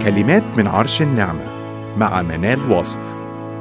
كلمات من عرش النعمة مع منال واصف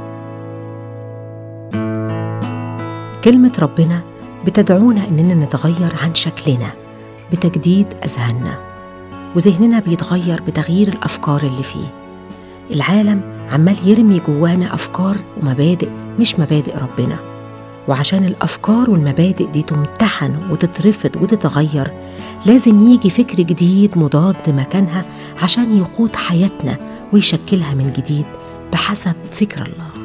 كلمة ربنا بتدعونا إننا نتغير عن شكلنا بتجديد أذهاننا وذهننا بيتغير بتغيير الأفكار اللي فيه العالم عمال يرمي جوانا أفكار ومبادئ مش مبادئ ربنا وعشان الأفكار والمبادئ دي تمتحن وتترفض وتتغير لازم يجي فكر جديد مضاد مكانها عشان يقود حياتنا ويشكلها من جديد بحسب فكر الله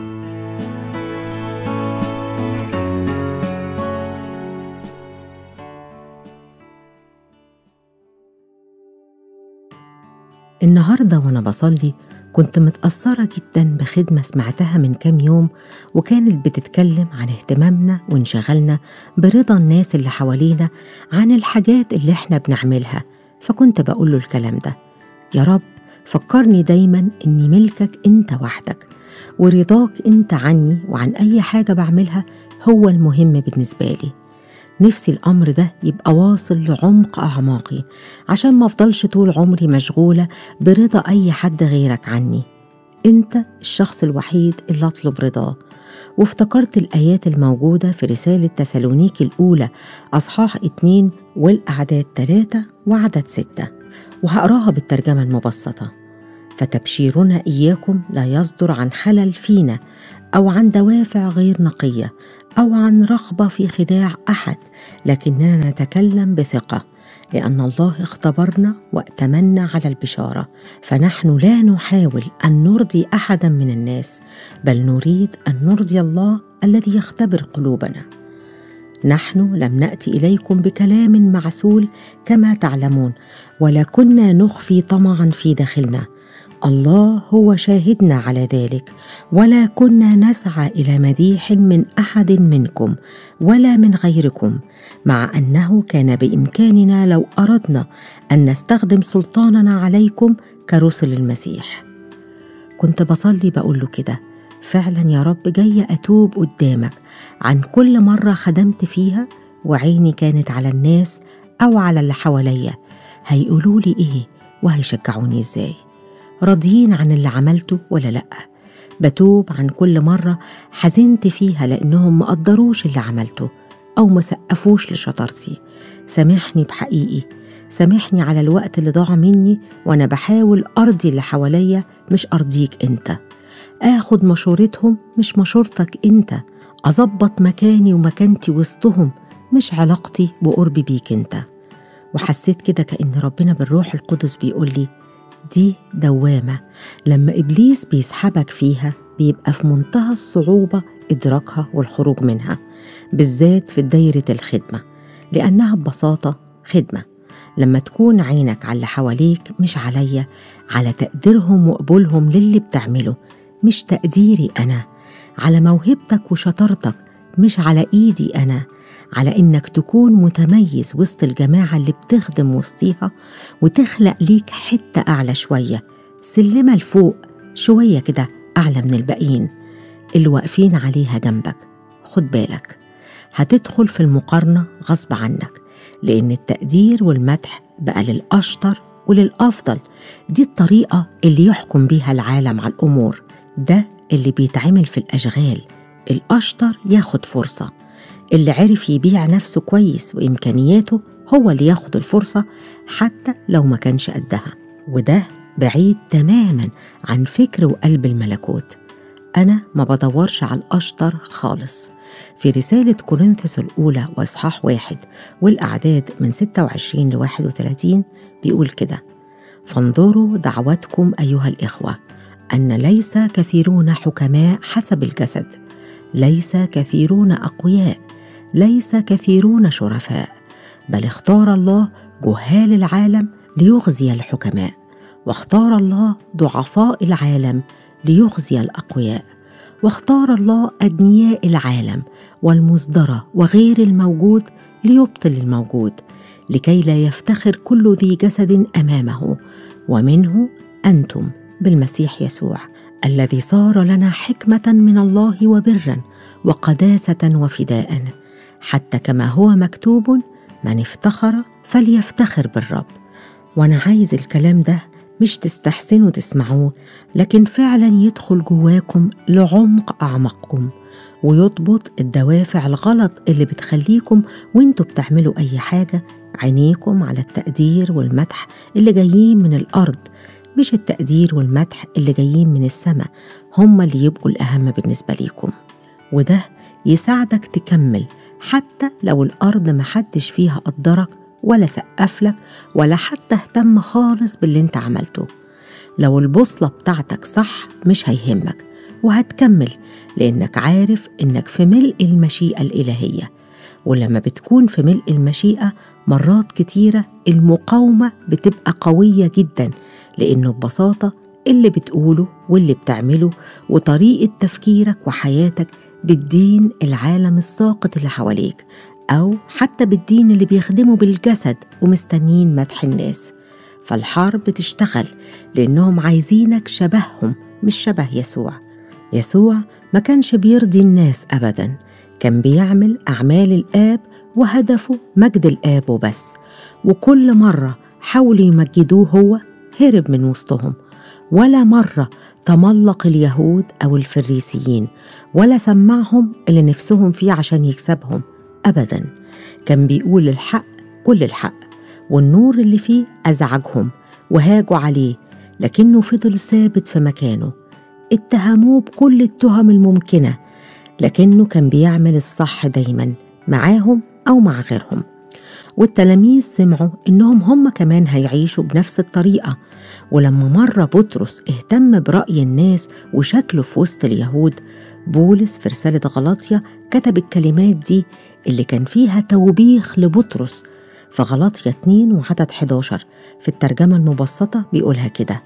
النهارده وانا بصلي كنت متأثرة جدا بخدمة سمعتها من كام يوم وكانت بتتكلم عن اهتمامنا وانشغالنا برضا الناس اللي حوالينا عن الحاجات اللي احنا بنعملها فكنت بقول له الكلام ده يا رب فكرني دايما اني ملكك انت وحدك ورضاك انت عني وعن اي حاجة بعملها هو المهم بالنسبة لي نفسي الأمر ده يبقى واصل لعمق أعماقي عشان ما أفضلش طول عمري مشغولة برضا أي حد غيرك عني أنت الشخص الوحيد اللي أطلب رضاه وافتكرت الآيات الموجودة في رسالة تسالونيكي الأولى أصحاح اتنين والأعداد تلاتة وعدد ستة وهقراها بالترجمة المبسطة فتبشيرنا إياكم لا يصدر عن خلل فينا أو عن دوافع غير نقية او عن رغبه في خداع احد لكننا نتكلم بثقه لان الله اختبرنا واتمنا على البشاره فنحن لا نحاول ان نرضي احدا من الناس بل نريد ان نرضي الله الذي يختبر قلوبنا نحن لم ناتي اليكم بكلام معسول كما تعلمون ولا كنا نخفي طمعا في داخلنا الله هو شاهدنا على ذلك ولا كنا نسعى الى مديح من احد منكم ولا من غيركم مع انه كان بامكاننا لو اردنا ان نستخدم سلطاننا عليكم كرسل المسيح كنت بصلي بقول له كده فعلا يا رب جايه اتوب قدامك عن كل مره خدمت فيها وعيني كانت على الناس او على اللي حواليا هيقولوا لي ايه وهيشجعوني ازاي راضيين عن اللي عملته ولا لأ بتوب عن كل مرة حزنت فيها لأنهم مقدروش اللي عملته أو ما سقفوش لشطارتي سامحني بحقيقي سامحني على الوقت اللي ضاع مني وأنا بحاول أرضي اللي حواليا مش أرضيك أنت آخد مشورتهم مش مشورتك أنت أظبط مكاني ومكانتي وسطهم مش علاقتي وقربي بيك أنت وحسيت كده كأن ربنا بالروح القدس بيقول لي دي دوامة لما إبليس بيسحبك فيها بيبقى في منتهى الصعوبة إدراكها والخروج منها بالذات في دايرة الخدمة لأنها ببساطة خدمة لما تكون عينك على اللي حواليك مش عليا على تقديرهم وقبولهم للي بتعمله مش تقديري أنا على موهبتك وشطارتك مش على إيدي أنا على إنك تكون متميز وسط الجماعة اللي بتخدم وسطيها وتخلق ليك حتة أعلى شوية سلمة لفوق شوية كده أعلى من الباقيين اللي واقفين عليها جنبك خد بالك هتدخل في المقارنة غصب عنك لأن التقدير والمدح بقى للأشطر وللأفضل دي الطريقة اللي يحكم بيها العالم على الأمور ده اللي بيتعمل في الأشغال الأشطر ياخد فرصة اللي عرف يبيع نفسه كويس وإمكانياته هو اللي ياخد الفرصة حتى لو ما كانش قدها وده بعيد تماما عن فكر وقلب الملكوت أنا ما بدورش على الأشطر خالص في رسالة كورنثوس الأولى وإصحاح واحد والأعداد من 26 ل 31 بيقول كده فانظروا دعوتكم أيها الإخوة أن ليس كثيرون حكماء حسب الجسد ليس كثيرون أقوياء ليس كثيرون شرفاء بل اختار الله جهال العالم ليغزي الحكماء واختار الله ضعفاء العالم ليغزي الاقوياء واختار الله ادنياء العالم والمصدره وغير الموجود ليبطل الموجود لكي لا يفتخر كل ذي جسد امامه ومنه انتم بالمسيح يسوع الذي صار لنا حكمه من الله وبرا وقداسه وفداء حتى كما هو مكتوب من افتخر فليفتخر بالرب وانا عايز الكلام ده مش تستحسنوا تسمعوه لكن فعلا يدخل جواكم لعمق أعماقكم ويضبط الدوافع الغلط اللي بتخليكم وانتوا بتعملوا أي حاجة عينيكم على التقدير والمدح اللي جايين من الأرض مش التقدير والمدح اللي جايين من السماء هما اللي يبقوا الأهم بالنسبة ليكم وده يساعدك تكمل حتى لو الأرض محدش فيها قدرك ولا سقف لك ولا حتى اهتم خالص باللي انت عملته لو البوصلة بتاعتك صح مش هيهمك وهتكمل لأنك عارف إنك في ملء المشيئة الإلهية ولما بتكون في ملء المشيئة مرات كتيرة المقاومة بتبقى قوية جدا لأنه ببساطة اللي بتقوله واللي بتعمله وطريقة تفكيرك وحياتك بالدين العالم الساقط اللي حواليك أو حتى بالدين اللي بيخدموا بالجسد ومستنيين مدح الناس فالحرب بتشتغل لأنهم عايزينك شبههم مش شبه يسوع يسوع ما كانش بيرضي الناس أبدا كان بيعمل أعمال الآب وهدفه مجد الآب وبس وكل مرة حاولوا يمجدوه هو هرب من وسطهم ولا مرة تملق اليهود أو الفريسيين ولا سمعهم اللي نفسهم فيه عشان يكسبهم أبدا كان بيقول الحق كل الحق والنور اللي فيه أزعجهم وهاجوا عليه لكنه فضل ثابت في مكانه اتهموه بكل التهم الممكنة لكنه كان بيعمل الصح دايما معاهم أو مع غيرهم والتلاميذ سمعوا إنهم هم كمان هيعيشوا بنفس الطريقة ولما مرة بطرس اهتم برأي الناس وشكله في وسط اليهود بولس في رسالة غلاطيا كتب الكلمات دي اللي كان فيها توبيخ لبطرس في غلاطيا 2 وعدد 11 في الترجمة المبسطة بيقولها كده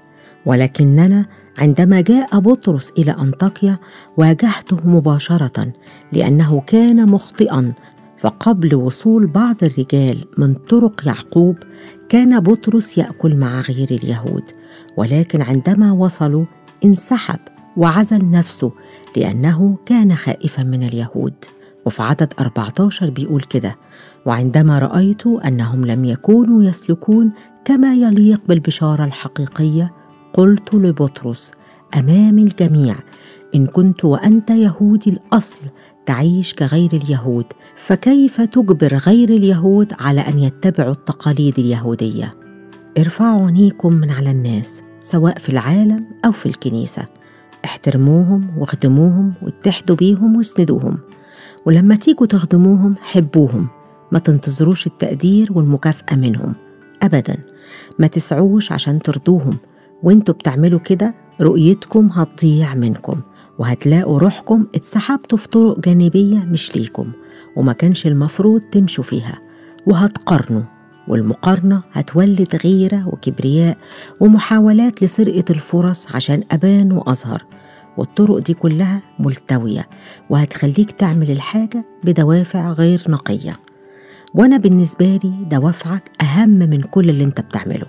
ولكننا عندما جاء بطرس إلى أنطاكيا واجهته مباشرة لأنه كان مخطئا فقبل وصول بعض الرجال من طرق يعقوب كان بطرس ياكل مع غير اليهود ولكن عندما وصلوا انسحب وعزل نفسه لانه كان خائفا من اليهود وفي عدد 14 بيقول كده وعندما رايت انهم لم يكونوا يسلكون كما يليق بالبشاره الحقيقيه قلت لبطرس امام الجميع ان كنت وانت يهودي الاصل تعيش كغير اليهود فكيف تجبر غير اليهود على ان يتبعوا التقاليد اليهوديه ارفعوا عينيكم من على الناس سواء في العالم او في الكنيسه احترموهم واخدموهم واتحدوا بيهم واسندوهم ولما تيجوا تخدموهم حبوهم ما تنتظروش التقدير والمكافأة منهم أبدا ما تسعوش عشان ترضوهم وانتوا بتعملوا كده رؤيتكم هتضيع منكم وهتلاقوا روحكم اتسحبتوا في طرق جانبية مش ليكم وما كانش المفروض تمشوا فيها وهتقارنوا والمقارنة هتولد غيرة وكبرياء ومحاولات لسرقة الفرص عشان أبان وأظهر والطرق دي كلها ملتوية وهتخليك تعمل الحاجة بدوافع غير نقية وأنا بالنسبة لي دوافعك أهم من كل اللي أنت بتعمله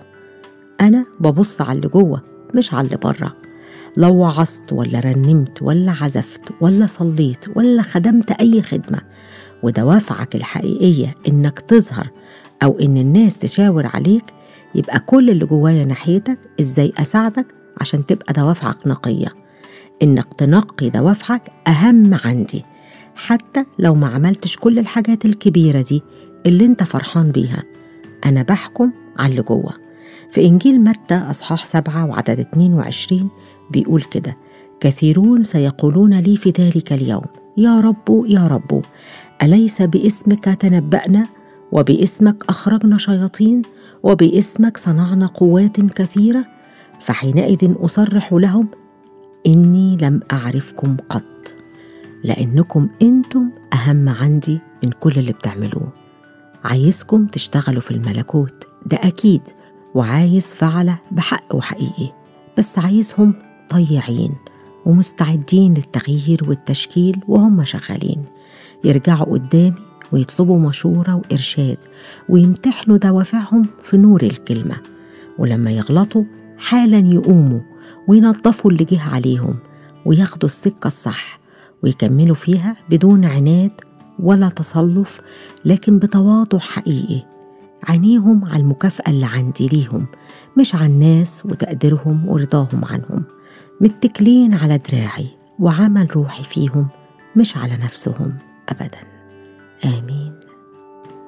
أنا ببص على اللي جوه مش على اللي بره لو وعظت ولا رنمت ولا عزفت ولا صليت ولا خدمت أي خدمة ودوافعك الحقيقية إنك تظهر أو إن الناس تشاور عليك يبقى كل اللي جوايا ناحيتك إزاي أساعدك عشان تبقى دوافعك نقية إنك تنقي دوافعك أهم عندي حتى لو ما عملتش كل الحاجات الكبيرة دي اللي انت فرحان بيها أنا بحكم على اللي جوه في إنجيل متى أصحاح سبعة وعدد 22 بيقول كده كثيرون سيقولون لي في ذلك اليوم يا رب يا رب أليس باسمك تنبأنا وباسمك أخرجنا شياطين وباسمك صنعنا قوات كثيرة فحينئذ أصرح لهم إني لم أعرفكم قط لأنكم أنتم أهم عندي من كل اللي بتعملوه عايزكم تشتغلوا في الملكوت ده أكيد وعايز فعلة بحق وحقيقي بس عايزهم طيعين ومستعدين للتغيير والتشكيل وهم شغالين يرجعوا قدامي ويطلبوا مشورة وإرشاد ويمتحنوا دوافعهم في نور الكلمة ولما يغلطوا حالا يقوموا وينظفوا اللي جه عليهم وياخدوا السكة الصح ويكملوا فيها بدون عناد ولا تصلف لكن بتواضع حقيقي عينيهم على المكافأة اللي عندي ليهم مش على الناس وتقديرهم ورضاهم عنهم متكلين على دراعي وعمل روحي فيهم مش على نفسهم أبدا آمين